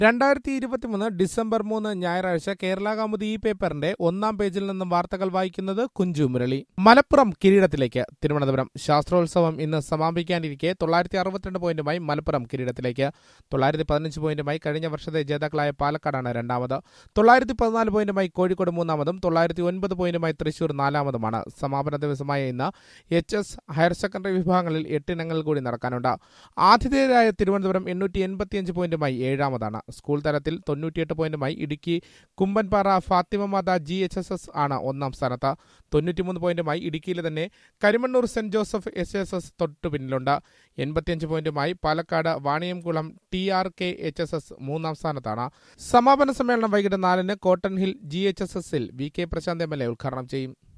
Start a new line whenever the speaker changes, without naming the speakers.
രണ്ടായിരത്തി ഇരുപത്തിമൂന്ന് ഡിസംബർ മൂന്ന് ഞായറാഴ്ച കേരള കൗമുദി ഈ പേപ്പറിന്റെ ഒന്നാം പേജിൽ നിന്നും വാർത്തകൾ വായിക്കുന്നത് കുഞ്ചു മുരളി മലപ്പുറം കിരീടത്തിലേക്ക് തിരുവനന്തപുരം ശാസ്ത്രോത്സവം ഇന്ന് സമാപിക്കാനിരിക്കെ തൊള്ളായിരത്തി അറുപത്തിരണ്ട് പോയിന്റുമായി മലപ്പുറം കിരീടത്തിലേക്ക് തൊള്ളായിരത്തി പതിനഞ്ച് പോയിന്റുമായി കഴിഞ്ഞ വർഷത്തെ ജേതാക്കളായ പാലക്കാടാണ് രണ്ടാമത് തൊള്ളായിരത്തി പതിനാല് പോയിന്റുമായി കോഴിക്കോട് മൂന്നാമതും തൊള്ളായിരത്തി ഒൻപത് പോയിന്റുമായി തൃശൂർ നാലാമതുമാണ് സമാപന ദിവസമായ ഇന്ന് എച്ച് എസ് ഹയർ സെക്കൻഡറി വിഭാഗങ്ങളിൽ എട്ടിനങ്ങൾ കൂടി നടക്കാനുണ്ട് ആതിഥേയരായ തിരുവനന്തപുരം എണ്ണൂറ്റി എൺപത്തിയഞ്ച് പോയിന്റുമായി ഏഴാമതാണ് സ്കൂൾ തലത്തിൽ തൊണ്ണൂറ്റിയെട്ട് പോയിന്റുമായി Idukki Kumbanpara Fathima Matha G H S S ആണ് ഒന്നാം സ്ഥാനത്ത് തൊണ്ണൂറ്റിമൂന്ന് പോയിന്റുമായി ഇടുക്കിയിലെ തന്നെ Karimannoor Saint Joseph S S S തൊട്ടു പിന്നിലുണ്ട് എൺപത്തിയഞ്ച് പോയിന്റുമായി Palakkad Vaniyamkulam T R K H S S മൂന്നാം സ്ഥാനത്താണ് സമാപന സമ്മേളനം വൈകിട്ട് നാലിന് Cotton Hill G H S എസിൽ V K Prasanth M L A ഉദ്ഘാടനം ചെയ്യും